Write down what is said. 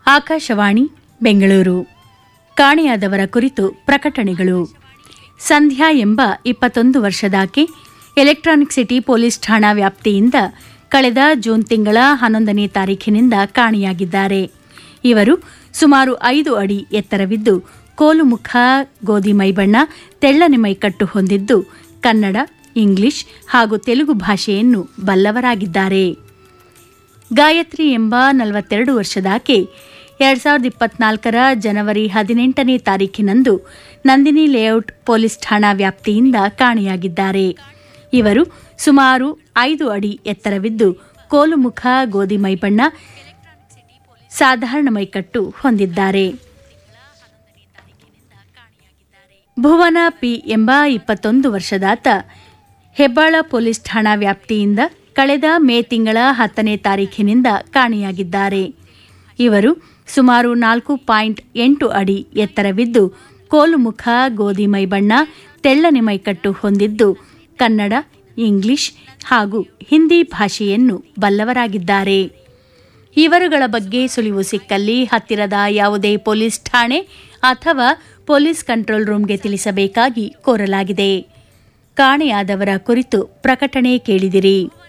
ಆಕಾಶವಾಣಿ ಬೆಂಗಳೂರು ಕಾಣೆಯಾದವರ ಕುರಿತು ಪ್ರಕಟಣೆಗಳು ಸಂಧ್ಯಾ ಎಂಬ ಇಪ್ಪತ್ತೊಂದು ವರ್ಷದಾಕೆ ಎಲೆಕ್ಟ್ರಾನಿಕ್ ಸಿಟಿ ಪೊಲೀಸ್ ಠಾಣಾ ವ್ಯಾಪ್ತಿಯಿಂದ ಕಳೆದ ಜೂನ್ ತಿಂಗಳ ಹನ್ನೊಂದನೇ ತಾರೀಖಿನಿಂದ ಕಾಣೆಯಾಗಿದ್ದಾರೆ ಇವರು ಸುಮಾರು ಐದು ಅಡಿ ಎತ್ತರವಿದ್ದು ಕೋಲುಮುಖ ಗೋಧಿ ಮೈಬಣ್ಣ ತೆಳ್ಳನೆ ಮೈಕಟ್ಟು ಹೊಂದಿದ್ದು ಕನ್ನಡ ಇಂಗ್ಲಿಷ್ ಹಾಗೂ ತೆಲುಗು ಭಾಷೆಯನ್ನು ಬಲ್ಲವರಾಗಿದ್ದಾರೆ ಗಾಯತ್ರಿ ಎಂಬ ನಲವತ್ತೆರಡು ವರ್ಷದಾಕೆ ಎರಡ್ ಸಾವಿರದ ಇಪ್ಪತ್ನಾಲ್ಕರ ಜನವರಿ ಹದಿನೆಂಟನೇ ತಾರೀಖಿನಂದು ನಂದಿನಿ ಲೇಔಟ್ ಪೊಲೀಸ್ ಠಾಣಾ ವ್ಯಾಪ್ತಿಯಿಂದ ಕಾಣೆಯಾಗಿದ್ದಾರೆ ಇವರು ಸುಮಾರು ಐದು ಅಡಿ ಎತ್ತರವಿದ್ದು ಕೋಲುಮುಖ ಗೋಧಿ ಮೈಬಣ್ಣ ಸಾಧಾರಣ ಮೈಕಟ್ಟು ಹೊಂದಿದ್ದಾರೆ ಭುವನ ಪಿ ಎಂಬ ಇಪ್ಪತ್ತೊಂದು ವರ್ಷದಾತ ಹೆಬ್ಬಾಳ ಪೊಲೀಸ್ ಠಾಣಾ ವ್ಯಾಪ್ತಿಯಿಂದ ಕಳೆದ ಮೇ ತಿಂಗಳ ಹತ್ತನೇ ತಾರೀಖಿನಿಂದ ಕಾಣೆಯಾಗಿದ್ದಾರೆ ಇವರು ಸುಮಾರು ನಾಲ್ಕು ಪಾಯಿಂಟ್ ಎಂಟು ಅಡಿ ಎತ್ತರವಿದ್ದು ಕೋಲುಮುಖ ಗೋಧಿ ಮೈಬಣ್ಣ ತೆಳ್ಳನೆ ಮೈಕಟ್ಟು ಹೊಂದಿದ್ದು ಕನ್ನಡ ಇಂಗ್ಲಿಷ್ ಹಾಗೂ ಹಿಂದಿ ಭಾಷೆಯನ್ನು ಬಲ್ಲವರಾಗಿದ್ದಾರೆ ಇವರುಗಳ ಬಗ್ಗೆ ಸುಳಿವು ಸಿಕ್ಕಲ್ಲಿ ಹತ್ತಿರದ ಯಾವುದೇ ಪೊಲೀಸ್ ಠಾಣೆ ಅಥವಾ ಪೊಲೀಸ್ ಕಂಟ್ರೋಲ್ ರೂಂಗೆ ತಿಳಿಸಬೇಕಾಗಿ ಕೋರಲಾಗಿದೆ ಕಾಣೆಯಾದವರ ಕುರಿತು ಪ್ರಕಟಣೆ ಕೇಳಿದಿರಿ